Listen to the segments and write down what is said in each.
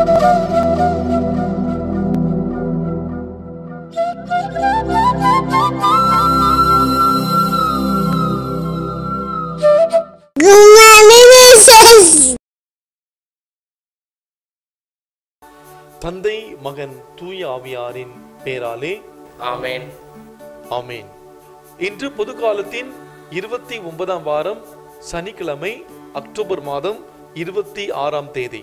தந்தை மகன் தூய ஆவியாரின் பேராலே ஆமென் ஆமேன் இன்று பொதுக்காலத்தின் இருபத்தி ஒன்பதாம் வாரம் சனிக்கிழமை அக்டோபர் மாதம் இருபத்தி ஆறாம் தேதி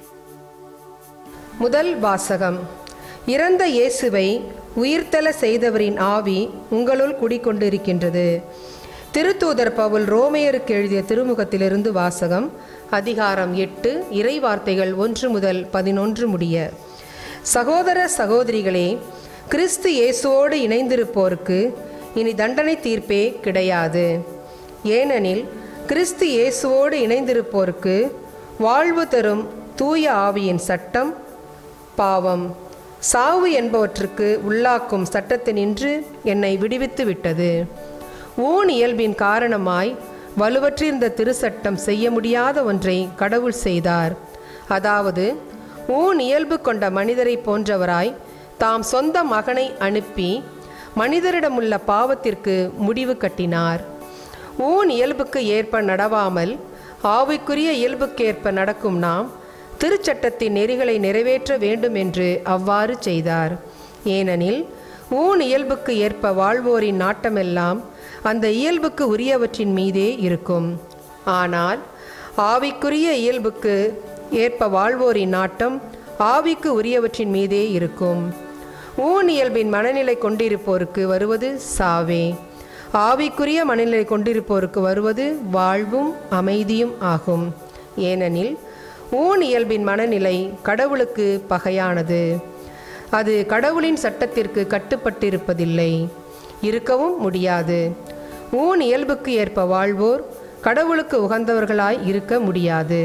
முதல் வாசகம் இறந்த இயேசுவை உயிர்த்தெழ செய்தவரின் ஆவி உங்களுள் குடிக்கொண்டிருக்கின்றது திருத்தூதர் பவுல் ரோமையருக்கு எழுதிய திருமுகத்திலிருந்து வாசகம் அதிகாரம் எட்டு இறை வார்த்தைகள் ஒன்று முதல் பதினொன்று முடிய சகோதர சகோதரிகளே கிறிஸ்து இயேசுவோடு இணைந்திருப்போருக்கு இனி தண்டனை தீர்ப்பே கிடையாது ஏனெனில் கிறிஸ்து இயேசுவோடு இணைந்திருப்போருக்கு வாழ்வு தரும் தூய ஆவியின் சட்டம் பாவம் சாவு என்பவற்றுக்கு உள்ளாக்கும் சட்டத்தினின்று என்னை விடுவித்து விட்டது ஊன் இயல்பின் காரணமாய் வலுவற்றிருந்த திருச்சட்டம் செய்ய முடியாத ஒன்றை கடவுள் செய்தார் அதாவது ஊன் இயல்பு கொண்ட மனிதரை போன்றவராய் தாம் சொந்த மகனை அனுப்பி மனிதரிடமுள்ள பாவத்திற்கு முடிவு கட்டினார் ஊன் இயல்புக்கு ஏற்ப நடவாமல் ஆவிக்குரிய இயல்புக்கேற்ப நடக்கும் நாம் திருச்சட்டத்தின் நெறிகளை நிறைவேற்ற வேண்டும் என்று அவ்வாறு செய்தார் ஏனெனில் ஊன் இயல்புக்கு ஏற்ப வாழ்வோரின் நாட்டமெல்லாம் அந்த இயல்புக்கு உரியவற்றின் மீதே இருக்கும் ஆனால் ஆவிக்குரிய இயல்புக்கு ஏற்ப வாழ்வோரின் நாட்டம் ஆவிக்கு உரியவற்றின் மீதே இருக்கும் ஊன் இயல்பின் மனநிலை கொண்டிருப்போருக்கு வருவது சாவே ஆவிக்குரிய மனநிலை கொண்டிருப்போருக்கு வருவது வாழ்வும் அமைதியும் ஆகும் ஏனெனில் ஊன் இயல்பின் மனநிலை கடவுளுக்கு பகையானது அது கடவுளின் சட்டத்திற்கு கட்டுப்பட்டிருப்பதில்லை இருக்கவும் முடியாது ஊன் இயல்புக்கு ஏற்ப வாழ்வோர் கடவுளுக்கு உகந்தவர்களாய் இருக்க முடியாது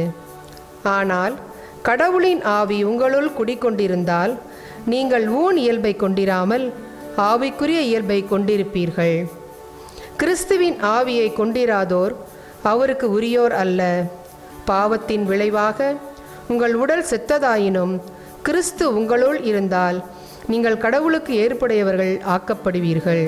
ஆனால் கடவுளின் ஆவி உங்களுள் குடிக்கொண்டிருந்தால் நீங்கள் ஊன் இயல்பை கொண்டிராமல் ஆவிக்குரிய இயல்பை கொண்டிருப்பீர்கள் கிறிஸ்துவின் ஆவியை கொண்டிராதோர் அவருக்கு உரியோர் அல்ல பாவத்தின் விளைவாக உங்கள் உடல் செத்ததாயினும் கிறிஸ்து உங்களுள் இருந்தால் நீங்கள் கடவுளுக்கு ஏற்புடையவர்கள் ஆக்கப்படுவீர்கள்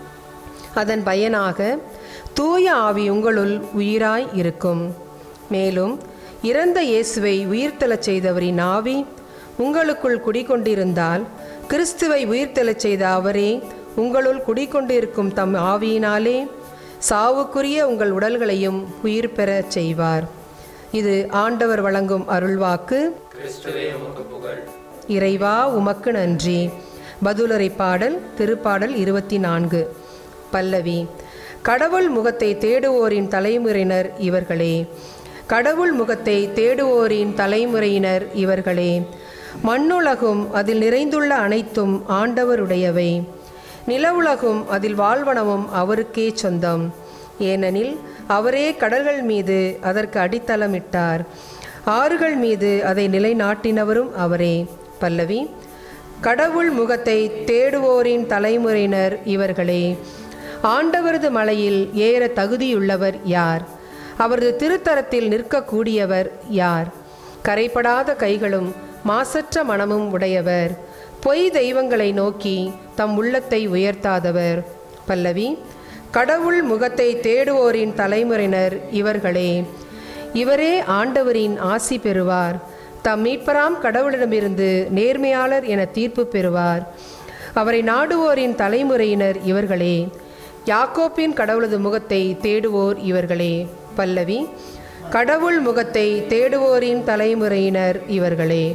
அதன் பயனாக தூய ஆவி உங்களுள் உயிராய் இருக்கும் மேலும் இறந்த இயேசுவை உயிர்த்தெழச் செய்தவரின் ஆவி உங்களுக்குள் குடிகொண்டிருந்தால் கிறிஸ்துவை உயிர்த்தெழச் செய்த அவரே உங்களுள் குடிகொண்டிருக்கும் தம் ஆவியினாலே சாவுக்குரிய உங்கள் உடல்களையும் உயிர் பெறச் செய்வார் இது ஆண்டவர் வழங்கும் அருள்வாக்கு கிறிஸ்துவே உமக்கு புகழ் இறைவா உமக்கு நன்றி பதுலரை பாடல் திருப்பாடல் இருபத்தி நான்கு பல்லவி கடவுள் முகத்தை தேடுவோரின் தலைமுறையினர் இவர்களே கடவுள் முகத்தை தேடுவோரின் தலைமுறையினர் இவர்களே மண்ணுலகும் அதில் நிறைந்துள்ள அனைத்தும் ஆண்டவருடையவை நிலவுலகும் அதில் வாழ்வனவும் அவருக்கே சொந்தம் ஏனெனில் அவரே கடல்கள் மீது அதற்கு அடித்தளமிட்டார் ஆறுகள் மீது அதை நிலைநாட்டினவரும் அவரே பல்லவி கடவுள் முகத்தை தேடுவோரின் தலைமுறையினர் இவர்களே ஆண்டவரது மலையில் ஏற தகுதியுள்ளவர் யார் அவரது திருத்தரத்தில் நிற்கக்கூடியவர் யார் கரைப்படாத கைகளும் மாசற்ற மனமும் உடையவர் பொய் தெய்வங்களை நோக்கி தம் உள்ளத்தை உயர்த்தாதவர் பல்லவி கடவுள் முகத்தை தேடுவோரின் தலைமுறையினர் இவர்களே இவரே ஆண்டவரின் ஆசி பெறுவார் தம் மீட்பராம் கடவுளிடமிருந்து நேர்மையாளர் என தீர்ப்பு பெறுவார் அவரை நாடுவோரின் தலைமுறையினர் இவர்களே யாக்கோப்பின் கடவுளது முகத்தை தேடுவோர் இவர்களே பல்லவி கடவுள் முகத்தை தேடுவோரின் தலைமுறையினர் இவர்களே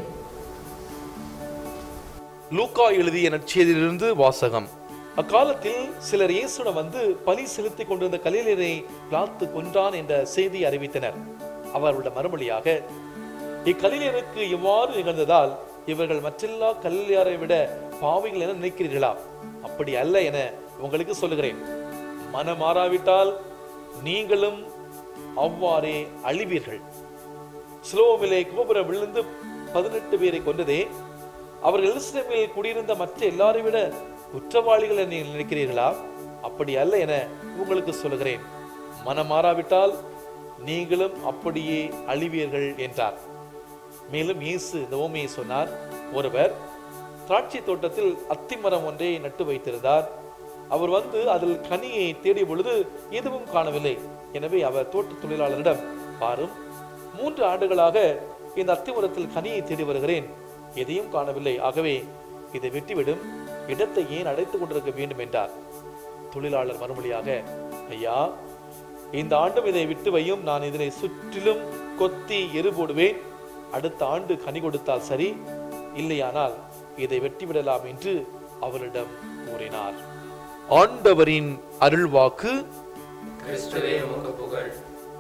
லூக்கா எழுதிய நற்செய்தியிலிருந்து வாசகம் அக்காலத்தில் சிலர் இயேசுடன் வந்து பலி செலுத்திக் கொண்டிருந்த கலிலேயரை பிளாத்து கொன்றான் என்ற செய்தி அறிவித்தனர் அவர்களுடைய மறுமொழியாக இக்கலிலேயருக்கு இவ்வாறு நிகழ்ந்ததால் இவர்கள் மற்றெல்லா கல்லியாரை விட பாவிகள் என நினைக்கிறீர்களா அப்படி அல்ல என உங்களுக்கு சொல்லுகிறேன் மனம் மாறாவிட்டால் நீங்களும் அவ்வாறே அழிவீர்கள் சிலோவிலே கோபுரம் விழுந்து பதினெட்டு பேரை கொண்டதே அவர்கள் எருசலேமில் குடியிருந்த மற்ற எல்லாரை விட குற்றவாளிகள் என நீங்கள் நினைக்கிறீர்களா அப்படி அல்ல என உங்களுக்கு சொல்லுகிறேன் மனம் மாறாவிட்டால் நீங்களும் அப்படியே அழிவீர்கள் என்றார் மேலும் இயேசு இந்த ஓமையை சொன்னார் ஒருவர் திராட்சை தோட்டத்தில் அத்திமரம் ஒன்றை நட்டு வைத்திருந்தார் அவர் வந்து அதில் கனியை தேடிய பொழுது எதுவும் காணவில்லை எனவே அவர் தோட்ட தொழிலாளரிடம் பாரும் மூன்று ஆண்டுகளாக இந்த அத்திமரத்தில் கனியை தேடி வருகிறேன் எதையும் காணவில்லை ஆகவே இதை வெட்டிவிடும் இடத்தை ஏன் அடைத்துக் கொண்டிருக்க வேண்டும் என்றார் தொழிலாளர் மறுமொழியாக ஐயா இந்த ஆண்டும் இதை விட்டு வையும் நான் இதனை சுற்றிலும் கொத்தி எரு போடுவேன் அடுத்த ஆண்டு கனி கொடுத்தால் சரி இல்லையானால் இதை வெட்டிவிடலாம் என்று அவரிடம் கூறினார் ஆண்டவரின் அருள்வாக்கு கிறிஸ்துவே உமக்கு புகழ்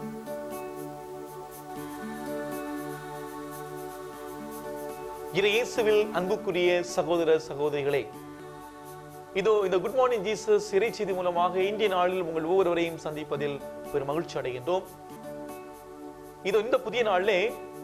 இரு இயேசுவில் அன்புக்குரிய சகோதர சகோதரிகளே இதோ இந்த குட் மார்னிங் ஜீசஸ் இறைச்செய்தி மூலமாக இந்திய நாளில் உங்கள் ஒவ்வொருவரையும் சந்திப்பதில் பெரும் மகிழ்ச்சி அடைகின்றோம் இதோ இந்த புதிய நாளிலே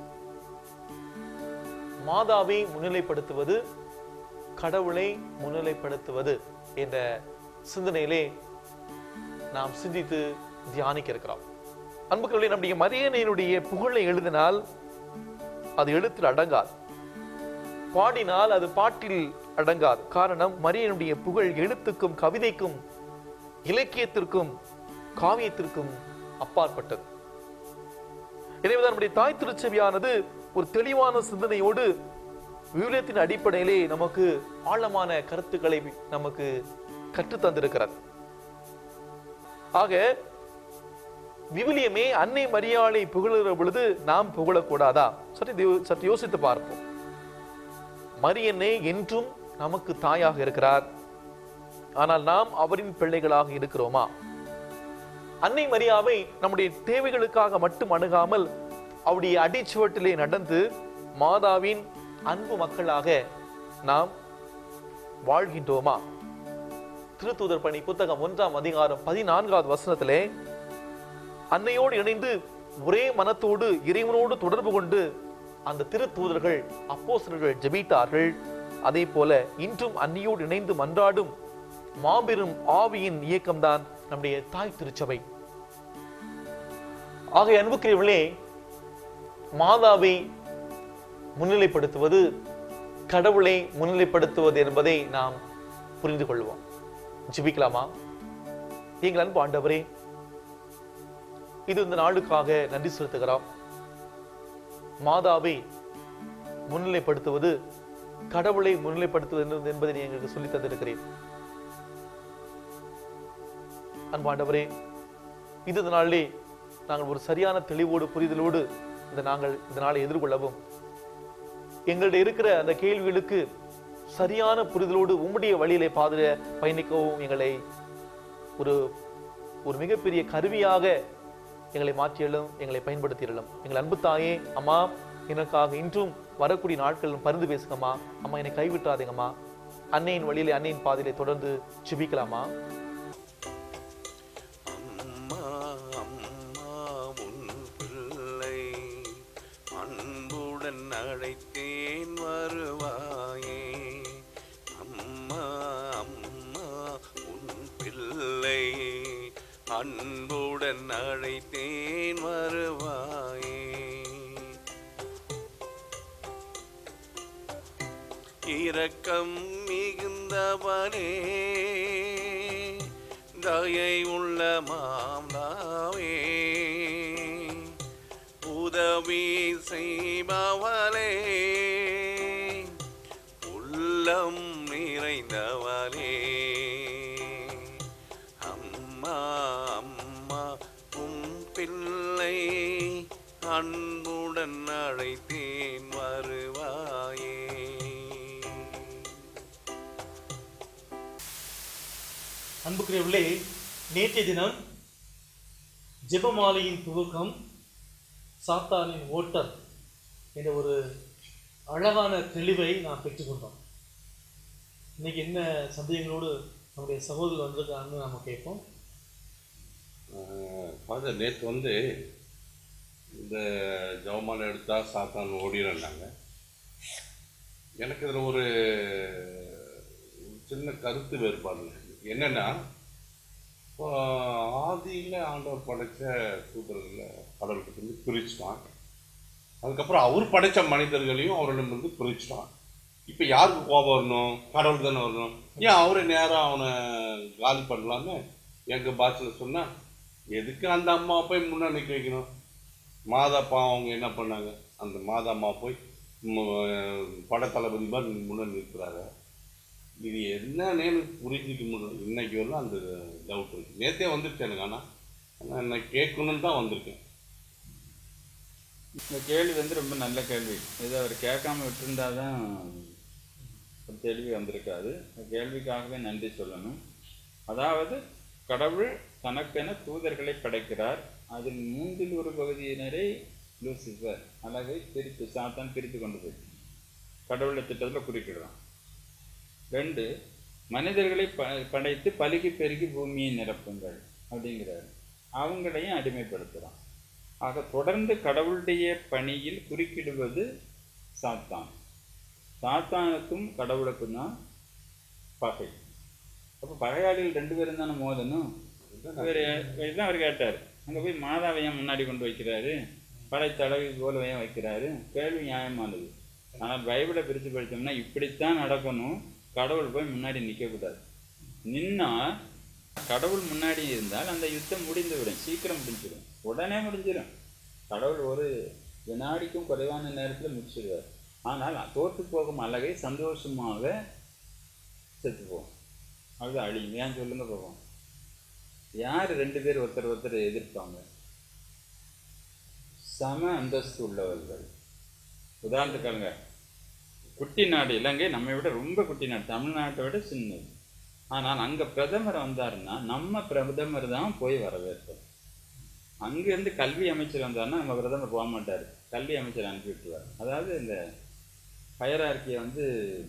மாதாவை முன்னிலைப்படுத்துவது கடவுளை முன்னிலைப்படுத்துவது என்ற சிந்தனையிலே நாம் சிந்தித்து தியானிக்க இருக்கிறோம் அன்புக்குள்ளே நம்முடைய மரியனையினுடைய புகழை எழுதினால் அது எழுத்தில் அடங்காது பாடினால் அது பாட்டில் அடங்காது காரணம் மரியனுடைய புகழ் எழுத்துக்கும் கவிதைக்கும் இலக்கியத்திற்கும் காவியத்திற்கும் அப்பாற்பட்டது எனவேதான் நம்முடைய தாய் திருச்செவியானது ஒரு தெளிவான சிந்தனையோடு விவிலியத்தின் அடிப்படையிலே நமக்கு ஆழமான கருத்துக்களை நமக்கு கற்றுத் தந்திருக்கிறது ஆக விவிலியமே அன்னை மரியாளை புகழுகிற பொழுது நாம் புகழக்கூடாதா சற்று தி- சற்று யோசித்து பார்ப்போம் மரியன்னே என்றும் நமக்கு தாயாக இருக்கிறார் ஆனால் நாம் அவரின் பிள்ளைகளாக இருக்கிறோமா அன்னை மரியாவை நம்முடைய தேவைகளுக்காக மட்டும் அணுகாமல் அவருடைய அடிச்சுவட்டிலே நடந்து மாதாவின் அன்பு மக்களாக நாம் வாழ்கின்றோமா திருத்தூதர் பணி புத்தகம் ஒன்றாம் அதிகாரம் பதினான்காவது வசனத்திலே அன்னையோடு இணைந்து ஒரே மனத்தோடு இறைவனோடு தொடர்பு கொண்டு அந்த திருத்தூதர்கள் அப்போஸ்தலர்கள் ஜெபித்தார்கள் அதே போல இன்றும் அன்னையோடு இணைந்து மன்றாடும் மாபெரும் ஆவியின் இயக்கம்தான் நம்முடைய தாய் திருச்சபை ஆக அன்புக்குரியவர்களே மாதாவை முன்னிலைப்படுத்துவது கடவுளை முன்னிலைப்படுத்துவது என்பதை நாம் புரிந்து கொள்வோம் ஜெபிக்கலாமா எங்கள் அன்பு ஆண்டவரே இது இந்த நாளுக்காக நன்றி செலுத்துகிறோம் மாதாவை முன்னிலைப்படுத்துவது கடவுளை முன்னிலைப்படுத்துவது என்பதை நீ எங்களுக்கு சொல்லி தந்திருக்கிறேன் அன்பாண்டவரே இது இந்த நாளிலே நாங்கள் ஒரு சரியான தெளிவோடு புரிதலோடு இந்த நாங்கள் இந்த நாளை எதிர்கொள்ளவும் எங்கள்ட்ட இருக்கிற அந்த கேள்விகளுக்கு சரியான புரிதலோடு உம்முடைய வழியிலே பாதுர பயணிக்கவும் எங்களை ஒரு ஒரு மிகப்பெரிய கருவியாக எங்களை மாற்றியலும் எங்களை பயன்படுத்தியலும் எங்கள் அன்பு தாயே அம்மா எனக்காக இன்றும் வரக்கூடிய நாட்களிலும் பரிந்து பேசுங்கம்மா அம்மா என்னை கைவிட்டாதீங்கம்மா அன்னையின் வழியிலே அன்னையின் பாதையிலே தொடர்ந்து சுபிக்கலாமா அம்மா அம்மா உன் பிள்ளை அன்புடன் அழைத்தேன் வருவாயே அம்மா அம்மா உன் பிள்ளை அன்புடன் அழைத்தேன் வருவாயே இரக்கம் மிகுந்தவனே தயை உள்ள மாம்தாவே உதவி செய்பவளே உள்ளம் நிறைந்தவளே அம்மா அம்மா உம் பிள்ளை அன்புடன் அழைத்தேன் வருவாயே அன்புக்குரியவர்களே நேற்றைய தினம் ஜெபமாலையின் துவக்கம் சாத்தானின் ஓட்டம் என்ற ஒரு அழகான தெளிவை நாம் பெற்றுக்கொண்டோம் இன்னைக்கு என்ன சந்தேகங்களோடு நம்முடைய சகோதரர் வந்திருக்காங்கன்னு நம்ம கேட்போம் ஃபாதர் நேற்று வந்து இந்த ஜவமாலை எடுத்தா சாத்தான் ஓடிடுறாங்க எனக்கு இதில் ஒரு சின்ன கருத்து வேறுபாடு என்னன்னா இப்போ ஆதியில் ஆண்டவர் படைச்ச சூத்திரத்தில் கடவுள்கிட்ட இருந்து பிரிச்சுட்டான் அதுக்கப்புறம் அவர் படைச்ச மனிதர்களையும் அவரிடமிருந்து பிரிச்சுட்டான் இப்போ யாருக்கு கோபம் வரணும் கடவுள் தானே வரணும் ஏன் அவரை நேராக அவனை காலி பண்ணலான்னு எங்கள் பாஷையில் சொன்னால் எதுக்கு அந்த அம்மா போய் முன்ன நிற்க வைக்கணும் மாதா பாவம் அவங்க என்ன பண்ணாங்க அந்த மாதா அம்மா போய் ம- படத்தளபதி மாதிரி முன்ன நிற்கிறாங்க இது என்னன்னு எனக்கு புரிஞ்சிக்க முடியல இன்னைக்கு வரலாம் அந்த டவுட் இருக்கு நேற்றே வந்துருச்சு எனக்கு ஆனால் ஆனால் நான் கேட்கணுன்னு தான் வந்திருக்கேன் இந்த கேள்வி வந்து ரொம்ப நல்ல கேள்வி இதை அவர் கேட்காம விட்டுருந்தா தான் ஒரு கேள்வி வந்திருக்காது இந்த கேள்விக்காகவே நன்றி சொல்லணும் அதாவது கடவுள் தனக்கென தூதர்களை படைக்கிறார் அதில் மூன்றில் ஒரு பகுதியினரை லூசிஃபர் அழகை பிரித்து சாத்தான் பிரித்து கொண்டு போய் கடவுளை திட்டத்தில் குறிப்பிடுறான் ரெண்டு மனிதர்களை ப படைத்து பலுகி பெருகி பூமியை நிரப்புங்கள் அப்படிங்கிறார் அவங்களையும் அடிமைப்படுத்துகிறான் ஆக தொடர்ந்து கடவுளுடைய பணியில் குறுக்கிடுவது சாத்தான் சாத்தானுக்கும் கடவுளுக்கும் தான் பகை அப்போ பகையாளிகள் ரெண்டு பேரும் தானே மோதணும் இவர் இதுதான் அவர் கேட்டார் அங்கே போய் மாதாவை ஏன் முன்னாடி கொண்டு வைக்கிறாரு படை தடவி போல ஏன் வைக்கிறாரு கேள்வி நியாயமானது ஆனால் பைபிளை பிரித்து படித்தோம்னா இப்படித்தான் நடக்கணும் கடவுள் போய் முன்னாடி நிற்கக்கூடாது நின்னா கடவுள் முன்னாடி இருந்தால் அந்த யுத்தம் முடிந்து விடும் சீக்கிரம் முடிஞ்சிடும் உடனே முடிஞ்சிடும் கடவுள் ஒரு வினாடிக்கும் குறைவான நேரத்தில் முடிச்சிடுவார் ஆனால் தோற்று போகும் அழகை சந்தோஷமாக செத்து போகும் அது அழியும் ஏன் சொல்லுங்க போவோம் யார் ரெண்டு பேர் ஒருத்தர் ஒருத்தர் எதிர்ப்பாங்க சம அந்தஸ்து உள்ளவர்கள் உதாரணத்துக்காங்க குட்டி நாடு இலங்கை நம்மை விட ரொம்ப குட்டி நாடு தமிழ்நாட்டை விட சின்னது ஆனால் அங்கே பிரதமர் வந்தாருன்னா நம்ம பிரதமர் தான் போய் வரவேற்போம் அங்கேருந்து கல்வி அமைச்சர் வந்தாருன்னா நம்ம பிரதமர் போக மாட்டார் கல்வி அமைச்சர் அனுப்பி விட்டுருவார் அதாவது இந்த ஹயரார்கியை வந்து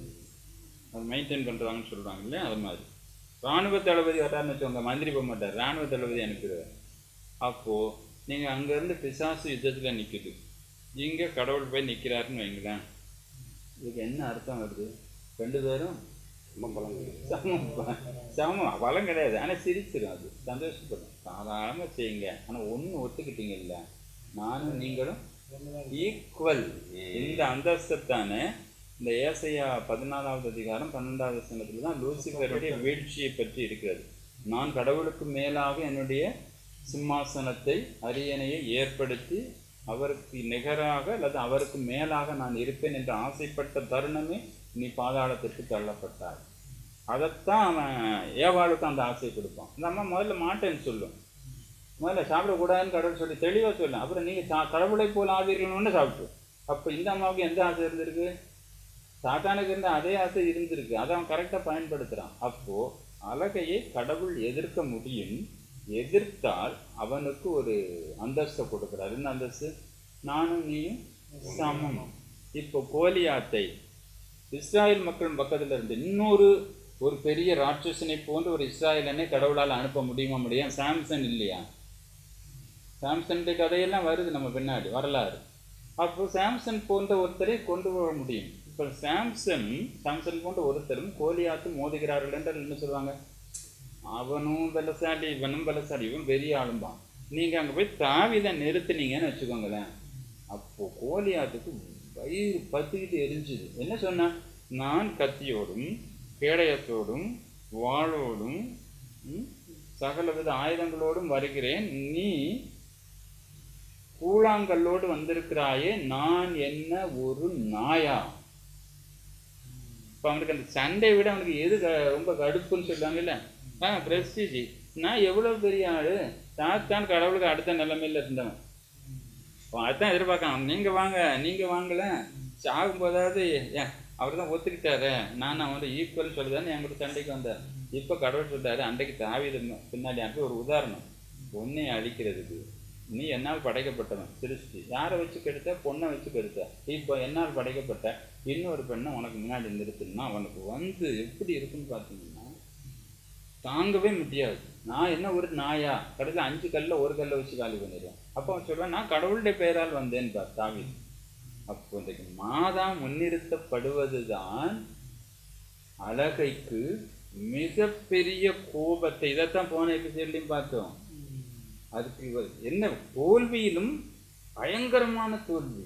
மெயின்டைன் பண்ணுறாங்கன்னு சொல்கிறாங்க இல்லையா அது மாதிரி இராணுவ தளபதி வர்றாருன்னு வச்சுக்கோங்க மந்திரி போக மாட்டார் இராணுவ தளபதி அனுப்பிடுவார் அப்போது நீங்கள் அங்கேருந்து பிசாசு யுத்தத்தில் நிற்குது இங்கே கடவுள் போய் நிற்கிறாருன்னு வைங்களேன் இதுக்கு என்ன அர்த்தம் வருது ரெண்டு பேரும் ரொம்ப பலம் கிடையாது. சமம் ப- சமம் பலம் கிடையாது ஆனால் சிரிச்சிடும் அது சந்தோஷப்படும் சாதாரணமாக செய்யுங்க ஆனால் ஒன்று ஒத்துக்கிட்டீங்கல்ல நானும் நீங்களும் ஈக்குவல் இந்த அந்தஸ்தத்தானே இந்த ஏசையா பதினாலாவது அதிகாரம் பன்னெண்டாவது வசனத்தில் தான் லூசிஃபருடைய வீழ்ச்சியை பற்றி இருக்கிறது நான் கடவுளுக்கு மேலாக என்னுடைய சிம்மாசனத்தை அரியணையை ஏற்படுத்தி அவருக்கு நிகராக அல்லது அவருக்கு மேலாக நான் இருப்பேன் என்று ஆசைப்பட்ட தருணமே நீ பாதாளத்திற்கு தள்ளப்பட்டாய் அதைத்தான் அவன் ஏவாளுக்கு அந்த ஆசையை கொடுப்பான் அந்த அம்மா முதல்ல மாட்டேன்னு சொல்லும் முதல்ல சாப்பிடக்கூடாதுன்னு கடவுள் சொல்லி தெளிவாக சொல்லும் அப்புறம் நீங்கள் சா கடவுளை போல் ஆவீர்கள்னு சாப்பிட்டு அப்போ இந்த அம்மாவுக்கு எந்த ஆசை இருந்திருக்கு சாத்தானுக்கு இருந்த அதே ஆசை இருந்திருக்கு அதை அவன் கரெக்டாக பயன்படுத்துகிறான் அப்போது அழகையை கடவுள் எதிர்க்க முடியும் எதிர்த்தால் அவனுக்கு ஒரு அந்தஸ்தை கொடுக்குறாரு என்ன அந்தஸ்து நானும் நீயும் சமம் இப்போ கோலியாத்தை இஸ்ராயல் மக்கள் பக்கத்தில் இருந்து இன்னொரு ஒரு பெரிய ராட்சசனை போன்ற ஒரு இஸ்ராயலனை கடவுளால் அனுப்ப முடியுமா முடியும் சாம்சன் இல்லையா சாம்சனுடைய கதையெல்லாம் வருது நம்ம பின்னாடி வரலாறு அப்போ சாம்சன் போன்ற ஒருத்தரை கொண்டு வர முடியும் இப்போ சாம்சன் சாம்சன் போன்ற ஒருத்தரும் கோலியாத்து மோதுகிறார்கள் என்றால் என்ன சொல்லுவாங்க அவனும் பலசாலி இவனும் பலசாலி இவன் பெரிய ஆளும்பான் நீங்கள் அங்கே போய் தாவிதை நிறுத்துனீங்கன்னு வச்சுக்கோங்களேன் அப்போ கோலியாத்துக்கு வயிறு பத்திக்கிட்டு எரிஞ்சுது என்ன சொன்னா நான் கத்தியோடும் கேடயத்தோடும் வாளோடும் ம், சகலவித ஆயுதங்களோடும் வருகிறேன் நீ கூழாங்கல்லோடு வந்திருக்கிறாயே நான் என்ன ஒரு நாயா இப்போ அவனுக்கு அந்த சண்டையை விட அவனுக்கு எது க- ரொம்ப கடுப்புன்னு சொல்லுவாங்கல்ல ஆ பிரஸ்டீஜி நான் எவ்வளோ பெரிய ஆளு சாத்தான் கடவுளுக்கு அடுத்த நிலைமையில இருந்தவன் அவன் அதான் எதிர்பார்க்கான் நீங்க வாங்க நீங்க வாங்கல சாகும் போதாவது ஏன் அவர் தான் ஒத்துக்கிட்டாரு நான் அவன் ஈக்குவல் சொல்லுதான்னு என்கிட்ட சண்டைக்கு வந்தார் இப்போ கடவுள் சொல்றாரு அன்றைக்கு தாவீது பின்னாடி அனுப்பி ஒரு உதாரணம் பொண்ணை அழிக்கிறதுக்கு நீ என்னால் படைக்கப்பட்டவன் சிருஷ்டி யாரை வச்சு கெடுத்த பொண்ணை வச்சு கெடுத்த இப்போ என்னால் படைக்கப்பட்ட இன்னொரு பெண்ணை உனக்கு முன்னாடி நிறுத்துனா அவனுக்கு வந்து எப்படி இருக்குன்னு பார்த்தீங்கன்னா தாங்கவே முடியாது நான் என்ன ஒரு நாயா கடைசியில் அஞ்சு கல்ல ஒரு கல்லை வச்சு காலி பண்ணிடுவேன் அப்போ அவன் சொல்லுவான் நான் கடவுளுடைய பெயரால் வந்தேன் பார் தாவி அப்போ இன்றைக்கு மாதா முன்னிறுத்தப்படுவது தான் அழகைக்கு மிகப்பெரிய கோபத்தை இதைத்தான் போன எபிசோட்லையும் பார்த்தோம் அதுக்கு இவர் என்ன தோல்வியிலும் பயங்கரமான தோல்வி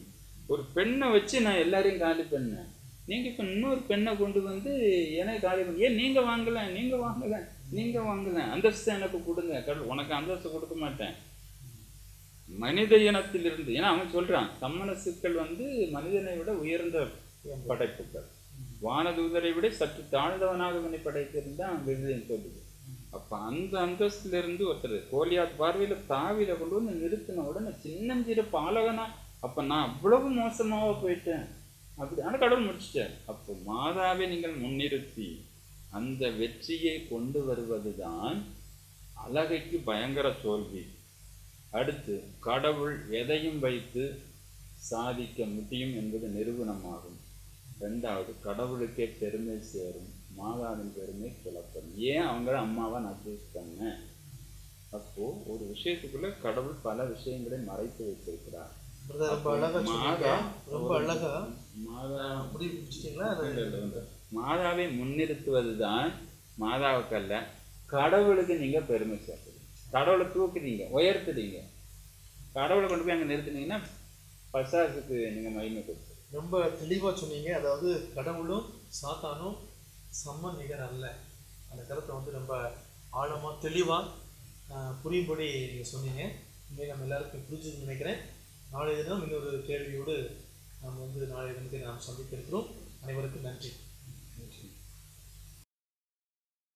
ஒரு பெண்ணை வச்சு நான் எல்லாரையும் காலி பண்ணேன் நீங்க இப்ப இன்னொரு பெண்ணை கொண்டு வந்து எனக்கு காலி பண்ணி ஏன் நீங்க வாங்கல நீங்க வாங்கல நீங்க வாங்கல அந்தஸ்து எனக்கு கொடுங்க கடவுள் உனக்கு அந்தஸ்து கொடுக்க மாட்டேன் மனித இனத்திலிருந்து ஏன்னா அவன் சொல்றான் சம்மனசுக்கள் வந்து மனிதனை விட உயர்ந்த படைப்புகள் வானதூதரை விட சற்று தாழ்ந்தவனாக உன்னை படைத்திருந்தான் விருதுன்னு சொல்லுது அப்ப அந்த அந்தஸ்துல இருந்து ஒருத்தர் கோலியாத் பார்வையில தாவில கொண்டு வந்து நிறுத்தின உடனே சின்னஞ்சிறு பாலகனா அப்ப நான் அவ்வளவு மோசமாவா போயிட்டேன் அப்படி ஆனா கடவுள் முடிச்சிட்டார் அப்போ மாதாவை நீங்கள் முன்னிறுத்தி அந்த வெற்றியை கொண்டு வருவதுதான் அழகைக்கு பயங்கர தோல்வி அடுத்து கடவுள் எதையும் வைத்து சாதிக்க முடியும் என்பது நிரூபணமாகும் ரெண்டாவது கடவுளுக்கே பெருமை சேரும் மாதாவின் பெருமை கிளப்படும் ஏன் அவங்கள அம்மாவை நான் சூஸ் பண்ணேன் அப்போ ஒரு விஷயத்துக்குள்ள கடவுள் பல விஷயங்களை மறைத்து வைத்திருக்கிறார் பிரதர் ரொம்ப அழகா சொன்னீங்க மாதா ரொம்ப அழகா மாதா முடிவு பிடிச்சிட்டிங்களா அது இல்ல, இல்ல, இல்ல. மாதாவை முன்னிறுத்துவதுதான் மாதாவுக்கல்ல கடவுளுக்கு நீங்க பெருமை சேர்க்குறீங்க கடவுளை தூக்குறீங்க உயர்த்துறீங்க கடவுளை கொண்டு போய் அங்க நிறுத்துனீங்கன்னா பசாசுக்கு நீங்க மகிமை கொடுத்து ரொம்ப தெளிவா சொன்னீங்க அதாவது கடவுளும் சாத்தானும் சம நிகர் அல்ல அந்த கருத்தை வந்து ரொம்ப ஆழமா தெளிவா ஆஹ், புரியும்படி நீங்க சொன்னீங்க உண்மையை நம்ம எல்லாருக்கும் புரிஞ்சுன்னு நினைக்கிறேன் நாளைய தினம் இன்னொரு கேள்வியோடு நாம் வந்து நாளைய தினத்தை நாம் சந்திக்க இருக்கிறோம் அனைவருக்கும் நன்றி